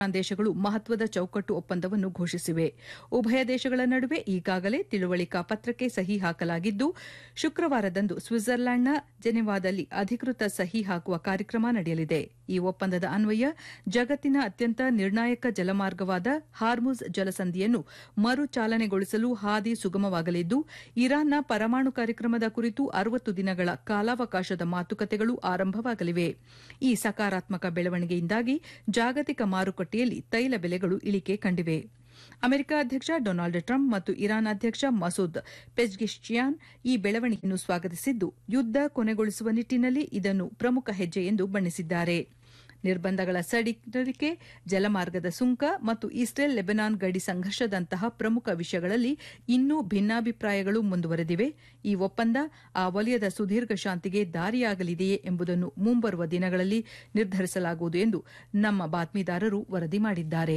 ದೇಶಗಳು ಮಹತ್ವದ ಚೌಕಟ್ಟು ಒಪ್ಪಂದವನ್ನು ಘೋಷಿಸಿವೆ ಉಭಯ ದೇಶಗಳ ನಡುವೆ ಈಗಾಗಲೇ ತಿಳುವಳಿಕಾ ಪತ್ರಕ್ಕೆ ಸಹಿ ಹಾಕಲಾಗಿದ್ದು ಶುಕ್ರವಾರದಂದು ಸ್ವಿಟ್ಜರ್ಲ್ಯಾಂಡ್ನ ಜೆನೆವಾದಲ್ಲಿ ಅಧಿಕೃತ ಸಹಿ ಹಾಕುವ ಕಾರ್ಯಕ್ರಮ ನಡೆಯಲಿದೆ ಈ ಒಪ್ಪಂದದ ಅನ್ವಯ ಜಗತ್ತಿನ ಅತ್ಯಂತ ನಿರ್ಣಾಯಕ ಜಲಮಾರ್ಗವಾದ ಹಾರ್ಮುಜ್ ಜಲಸಂಧಿಯನ್ನು ಮರು ಚಾಲನೆಗೊಳಿಸಲು ಹಾದಿ ಸುಗಮವಾಗಲಿದ್ದು ಇರಾನ್ನ ಪರಮಾಣು ಕಾರ್ಯಕ್ರಮದ ಕುರಿತು ಅರವತ್ತು ದಿನಗಳ ಕಾಲಾವಕಾಶದ ಮಾತುಕತೆಗಳು ಆರಂಭವಾಗಲಿವೆ ಈ ಸಕಾರಾತ್ಮಕ ಬೆಳವಣಿಗೆಯಿಂದಾಗಿ ಜಾಗತಿಕ ಮಾರುಕಟ್ಟೆಯಲ್ಲಿ ತೈಲ ಬೆಲೆಗಳು ಇಳಿಕೆ ಕಂಡಿವೆ ಅಮೆರಿಕ ಅಧ್ಯಕ್ಷ ಡೊನಾಲ್ಡ್ ಟ್ರಂಪ್ ಮತ್ತು ಇರಾನ್ ಅಧ್ಯಕ್ಷ ಮಸೂದ್ ಪೆಜ್ಗಿಶ್ಚಿಯಾನ್ ಈ ಬೆಳವಣಿಗೆಯನ್ನು ಸ್ವಾಗತಿಸಿದ್ದು ಯುದ್ದ ಕೊನೆಗೊಳಿಸುವ ನಿಟ್ಟಿನಲ್ಲಿ ಇದನ್ನು ಪ್ರಮುಖ ಹೆಜ್ಜೆ ಎಂದು ಬಣ್ಣಿಸಿದ್ದಾರೆ ನಿರ್ಬಂಧಗಳ ಸಡಿಲಿಕೆ ಜಲಮಾರ್ಗದ ಸುಂಕ ಮತ್ತು ಇಸ್ರೇಲ್ ಲೆಬನಾನ್ ಗಡಿ ಸಂಘರ್ಷದಂತಹ ಪ್ರಮುಖ ವಿಷಯಗಳಲ್ಲಿ ಇನ್ನೂ ಭಿನ್ನಾಭಿಪ್ರಾಯಗಳು ಮುಂದುವರೆದಿವೆ ಈ ಒಪ್ಪಂದ ಆ ವಲಯದ ಸುದೀರ್ಘ ಶಾಂತಿಗೆ ದಾರಿಯಾಗಲಿದೆಯೇ ಎಂಬುದನ್ನು ಮುಂಬರುವ ದಿನಗಳಲ್ಲಿ ನಿರ್ಧರಿಸಲಾಗುವುದು ಎಂದು ನಮ್ಮ ಬಾತ್ಮೀದಾರರು ವರದಿ ಮಾಡಿದ್ದಾರೆ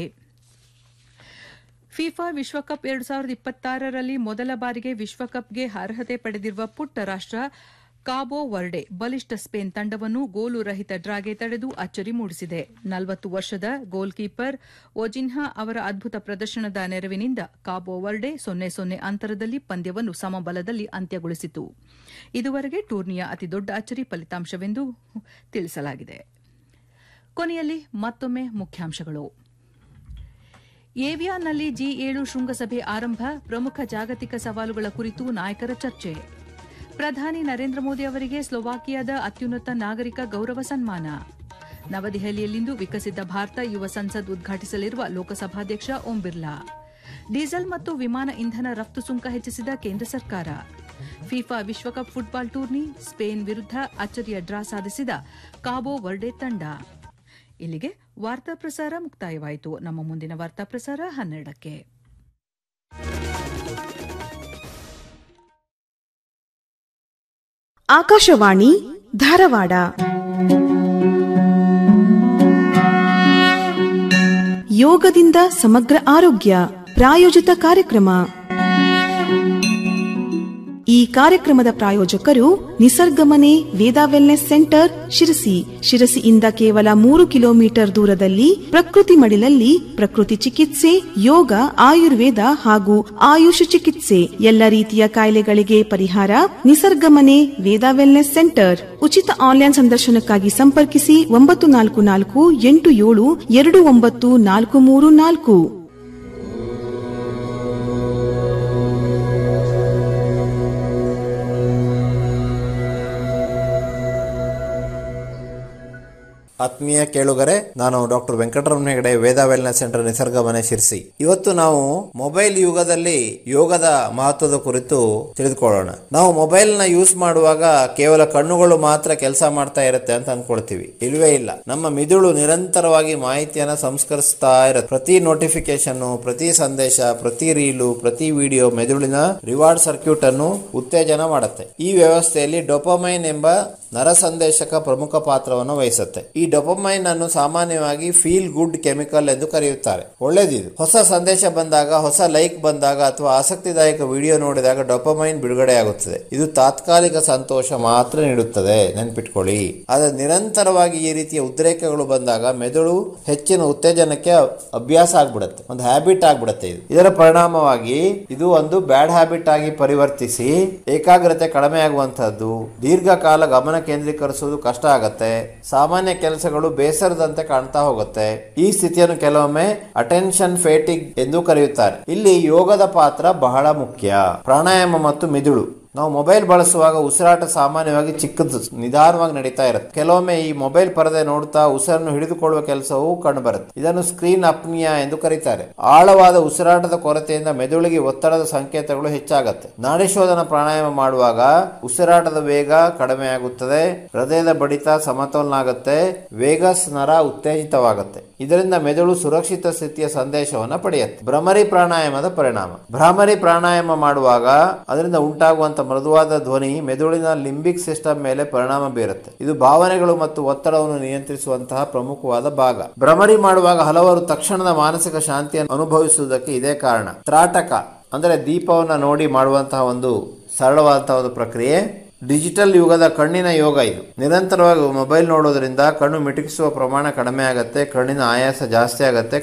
ಫಿಫಾ ವಿಶ್ವಕಪ್ ಎರಡು ಸಾವಿರದ ಇಪ್ಪತ್ತಾರರಲ್ಲಿ ಮೊದಲ ಬಾರಿಗೆ ವಿಶ್ವಕಪ್ಗೆ ಅರ್ಹತೆ ಪಡೆದಿರುವ ಪುಟ್ಟ ರಾಷ್ಟ ಕಾಬೋ ವರ್ಡೆ ಬಲಿಷ್ಠ ಸ್ಪೇನ್ ತಂಡವನ್ನು ಗೋಲು ರಹಿತ ಡ್ರಾಗೆ ತಡೆದು ಅಚ್ಚರಿ ಮೂಡಿಸಿದೆ ನಲವತ್ತು ವರ್ಷದ ಗೋಲ್ ಕೀಪರ್ ಒಜಿನ್ಹಾ ಅವರ ಅದ್ಭುತ ಪ್ರದರ್ಶನದ ನೆರವಿನಿಂದ ಕಾಬೋ ವರ್ಡೆ ಸೊನ್ನೆ ಸೊನ್ನೆ ಅಂತರದಲ್ಲಿ ಪಂದ್ಯವನ್ನು ಸಮಬಲದಲ್ಲಿ ಅಂತ್ಯಗೊಳಿಸಿತು ಇದುವರೆಗೆ ಟೂರ್ನಿಯ ಅತಿದೊಡ್ಡ ಅಚ್ಚರಿ ಫಲಿತಾಂಶವೆಂದು ತಿಳಿಸಲಾಗಿದೆ ಕೊನೆಯಲ್ಲಿ ಮತ್ತೊಮ್ಮೆ ಮುಖ್ಯಾಂಶಗಳು ಏವಿಯಾನ್ನಲ್ಲಿ ಜಿ ಏಳು ಶೃಂಗಸಭೆ ಆರಂಭ ಪ್ರಮುಖ ಜಾಗತಿಕ ಸವಾಲುಗಳ ಕುರಿತು ನಾಯಕರ ಚರ್ಚೆ ಪ್ರಧಾನಿ ನರೇಂದ್ರ ಮೋದಿ ಅವರಿಗೆ ಸ್ಲೋವಾಕಿಯಾದ ಅತ್ಯುನ್ನತ ನಾಗರಿಕ ಗೌರವ ಸನ್ಮಾನ ನವದೆಹಲಿಯಲ್ಲಿಂದು ವಿಕಸಿತ ಭಾರತ ಯುವ ಸಂಸದ್ ಉದ್ಘಾಟಿಸಲಿರುವ ಲೋಕಸಭಾಧ್ಯಕ್ಷ ಓಂ ಬಿರ್ಲಾ ಡೀಸೆಲ್ ಮತ್ತು ವಿಮಾನ ಇಂಧನ ರಫ್ತು ಸುಂಕ ಹೆಚ್ಚಿಸಿದ ಕೇಂದ್ರ ಸರ್ಕಾರ ಫಿಫಾ ವಿಶ್ವಕಪ್ ಫುಟ್ಬಾಲ್ ಟೂರ್ನಿ ಸ್ಪೇನ್ ವಿರುದ್ಧ ಅಚ್ಚರಿಯ ಡ್ರಾ ಸಾಧಿಸಿದ ಕಾಬೋ ವರ್ಡೆ ತಂಡ ಇಲ್ಲಿಗೆ ವಾರ್ತಾ ಪ್ರಸಾರ ಮುಕ್ತಾಯವಾಯಿತು ನಮ್ಮ ಮುಂದಿನ ವಾರ್ತಾ ಪ್ರಸಾರ ಹನ್ನೆರಡಕ್ಕೆ ಆಕಾಶವಾಣಿ ಧಾರವಾಡ ಯೋಗದಿಂದ ಸಮಗ್ರ ಆರೋಗ್ಯ ಪ್ರಾಯೋಜಿತ ಕಾರ್ಯಕ್ರಮ ಈ ಕಾರ್ಯಕ್ರಮದ ಪ್ರಾಯೋಜಕರು ನಿಸರ್ಗಮನೆ ವೇದಾ ವೆಲ್ನೆಸ್ ಸೆಂಟರ್ ಶಿರಸಿ ಶಿರಸಿಯಿಂದ ಕೇವಲ ಮೂರು ಕಿಲೋಮೀಟರ್ ದೂರದಲ್ಲಿ ಪ್ರಕೃತಿ ಮಡಿಲಲ್ಲಿ ಪ್ರಕೃತಿ ಚಿಕಿತ್ಸೆ ಯೋಗ ಆಯುರ್ವೇದ ಹಾಗೂ ಆಯುಷ್ ಚಿಕಿತ್ಸೆ ಎಲ್ಲ ರೀತಿಯ ಕಾಯಿಲೆಗಳಿಗೆ ಪರಿಹಾರ ನಿಸರ್ಗಮನೆ ವೇದಾ ವೆಲ್ನೆಸ್ ಸೆಂಟರ್ ಉಚಿತ ಆನ್ಲೈನ್ ಸಂದರ್ಶನಕ್ಕಾಗಿ ಸಂಪರ್ಕಿಸಿ ಒಂಬತ್ತು ನಾಲ್ಕು ನಾಲ್ಕು ಎಂಟು ಏಳು ಎರಡು ಒಂಬತ್ತು ನಾಲ್ಕು ಮೂರು ನಾಲ್ಕು ಆತ್ಮೀಯ ಕೇಳುಗರೆ ನಾನು doctor Venkataramana Hegde Veda wellness centre Nisarga Mane Sirsi ಇವತ್ತು ನಾವು ಮೊಬೈಲ್ ಯುಗದಲ್ಲಿ ಯೋಗದ ಮಹತ್ವದ ಕುರಿತು ತಿಳಿದುಕೊಳ್ಳೋಣ ನಾವು ಮೊಬೈಲ್ ನ ಯೂಸ್ ಮಾಡುವಾಗ ಕೇವಲ ಕಣ್ಣುಗಳು ಮಾತ್ರ ಕೆಲಸ ಮಾಡ್ತಾ ಇರುತ್ತೆ ಅಂತ ಅನ್ಕೊಳ್ತೀವಿ ಇಲ್ವೇ ಇಲ್ಲ ನಮ್ಮ ಮಿದುಳು ನಿರಂತರವಾಗಿ ಮಾಹಿತಿಯನ್ನ ಸಂಸ್ಕರಿಸ್ತಾ ಇರುತ್ತೆ ಪ್ರತಿ ನೋಟಿಫಿಕೇಶನ್ ಪ್ರತಿ ಸಂದೇಶ ಪ್ರತಿ ರೀಲು ಪ್ರತಿ ವಿಡಿಯೋ ಮೆದುಳಿನ ರಿವಾರ್ಡ್ ಸರ್ಕ್ಯೂಟ್ ಅನ್ನು ಉತ್ತೇಜನ ಮಾಡುತ್ತೆ ಈ ವ್ಯವಸ್ಥೆಯಲ್ಲಿ ಡೊಪಮೈನ್ ಎಂಬ ನರ ಸಂದೇಶಕ ಪ್ರಮುಖ ಪಾತ್ರವನ್ನು ವಹಿಸುತ್ತೆ ಈ ಡೊಪಮೈನ್ ಅನ್ನು ಸಾಮಾನ್ಯವಾಗಿ ಫೀಲ್ ಗುಡ್ ಕೆಮಿಕಲ್ ಎಂದು ಕರೆಯುತ್ತಾರೆ ಒಳ್ಳೆದಿದು ಹೊಸ ಸಂದೇಶ ಬಂದಾಗ ಹೊಸ ಲೈಕ್ ಬಂದಾಗ ಅಥವಾ ಆಸಕ್ತಿದಾಯಕ ವಿಡಿಯೋ ನೋಡಿದಾಗ ಡೊಪಮೈನ್ ಬಿಡುಗಡೆಯಾಗುತ್ತದೆ ಇದು ತಾತ್ಕಾಲಿಕ ಸಂತೋಷ ಮಾತ್ರ ನೀಡುತ್ತದೆ ನೆನ್ಪಿಟ್ಕೊಳ್ಳಿ ಆದರೆ ನಿರಂತರವಾಗಿ ಈ ರೀತಿಯ ಉದ್ರೇಕಗಳು ಬಂದಾಗ ಮೆದುಳು ಹೆಚ್ಚಿನ ಉತ್ತೇಜನಕ್ಕೆ ಅಭ್ಯಾಸ ಆಗ್ಬಿಡುತ್ತೆ ಒಂದು ಹ್ಯಾಬಿಟ್ ಆಗ್ಬಿಡುತ್ತೆ ಇದು ಇದರ ಪರಿಣಾಮವಾಗಿ ಇದು ಒಂದು ಬ್ಯಾಡ್ ಹ್ಯಾಬಿಟ್ ಆಗಿ ಪರಿವರ್ತಿಸಿ ಏಕಾಗ್ರತೆ ಕಡಿಮೆ ಆಗುವಂತಹದ್ದು ದೀರ್ಘಕಾಲ ಗಮನ ಕೇಂದ್ರೀಕರಿಸುವುದು ಕಷ್ಟ ಆಗತ್ತೆ ಸಾಮಾನ್ಯ ಕೆಲಸಗಳು ಬೇಸರದಂತೆ ಕಾಣ್ತಾ ಹೋಗುತ್ತೆ ಈ ಸ್ಥಿತಿಯನ್ನು ಕೆಲವೊಮ್ಮೆ ಅಟೆನ್ಷನ್ ಫೇಟಿಗ್ ಎಂದು ಕರೆಯುತ್ತಾರೆ ಇಲ್ಲಿ ಯೋಗದ ಪಾತ್ರ ಬಹಳ ಮುಖ್ಯ ಪ್ರಾಣಾಯಾಮ ಮತ್ತು ಮಿದುಳು ನಾವು ಮೊಬೈಲ್ ಬಳಸುವಾಗ ಉಸಿರಾಟ ಸಾಮಾನ್ಯವಾಗಿ ಚಿಕ್ಕದು ನಿಧಾನವಾಗಿ ನಡೀತಾ ಇರುತ್ತೆ ಕೆಲವೊಮ್ಮೆ ಈ ಮೊಬೈಲ್ ಪರದೆ ನೋಡ್ತಾ ಉಸಿರನ್ನು ಹಿಡಿದುಕೊಳ್ಳುವ ಕೆಲಸವೂ ಕಂಡುಬರುತ್ತೆ ಇದನ್ನು ಸ್ಕ್ರೀನ್ ಅಪ್ನಿಯಾ ಎಂದು ಕರೀತಾರೆ ಆಳವಾದ ಉಸಿರಾಟದ ಕೊರತೆಯಿಂದ ಮೆದುಳಿಗೆ ಒತ್ತಡದ ಸಂಕೇತಗಳು ಹೆಚ್ಚಾಗತ್ತೆ ನಾಡಿಶೋಧನ ಪ್ರಾಣಾಯಾಮ ಮಾಡುವಾಗ ಉಸಿರಾಟದ ವೇಗ ಕಡಿಮೆ ಆಗುತ್ತದೆ ಹೃದಯದ ಬಡಿತ ಸಮತೋಲನ ಆಗುತ್ತೆ ವೇಗಸ್ ನರ ಉತ್ತೇಜಿತವಾಗುತ್ತೆ ಇದರಿಂದ ಮೆದುಳು ಸುರಕ್ಷಿತ ಸ್ಥಿತಿಯ ಸಂದೇಶವನ್ನು ಪಡೆಯುತ್ತೆ ಭ್ರಮರಿ ಪ್ರಾಣಾಯಾಮದ ಪರಿಣಾಮ ಭ್ರಮರಿ ಪ್ರಾಣಾಯಾಮ ಮಾಡುವಾಗ ಅದರಿಂದ ಉಂಟಾಗುವಂತ ಮೃದುವಾದ ಧ್ವನಿ ಮೆದುಳಿನ ಲಿಂಬಿಕ್ ಸಿಸ್ಟಮ್ ಮೇಲೆ ಪರಿಣಾಮ ಬೀರುತ್ತೆ ಇದು ಭಾವನೆಗಳು ಮತ್ತು ಒತ್ತಡವನ್ನು ನಿಯಂತ್ರಿಸುವಂತಹ ಪ್ರಮುಖವಾದ ಭಾಗ ಭ್ರಮರಿ ಮಾಡುವಾಗ ಹಲವರು ತಕ್ಷಣದ ಮಾನಸಿಕ ಶಾಂತಿಯನ್ನು ಅನುಭವಿಸುವುದಕ್ಕೆ ಇದೇ ಕಾರಣ ತ್ರಾಟಕ ಅಂದರೆ ದೀಪವನ್ನ ನೋಡಿ ಮಾಡುವಂತಹ ಒಂದು ಸರಳವಾದಂತಹ ಒಂದು ಪ್ರಕ್ರಿಯೆ ಡಿಜಿಟಲ್ ಯುಗದ ಕಣ್ಣಿನ ಯೋಗ ಇದು ನಿರಂತರವಾಗಿ ಮೊಬೈಲ್ ನೋಡೋದ್ರಿಂದ ಕಣ್ಣು ಮಿಟುಕಿಸುವ ಪ್ರಮಾಣ ಕಡಿಮೆ ಆಗುತ್ತೆ ಕಣ್ಣಿನ ಆಯಾಸ ಜಾಸ್ತಿ ಆಗುತ್ತೆ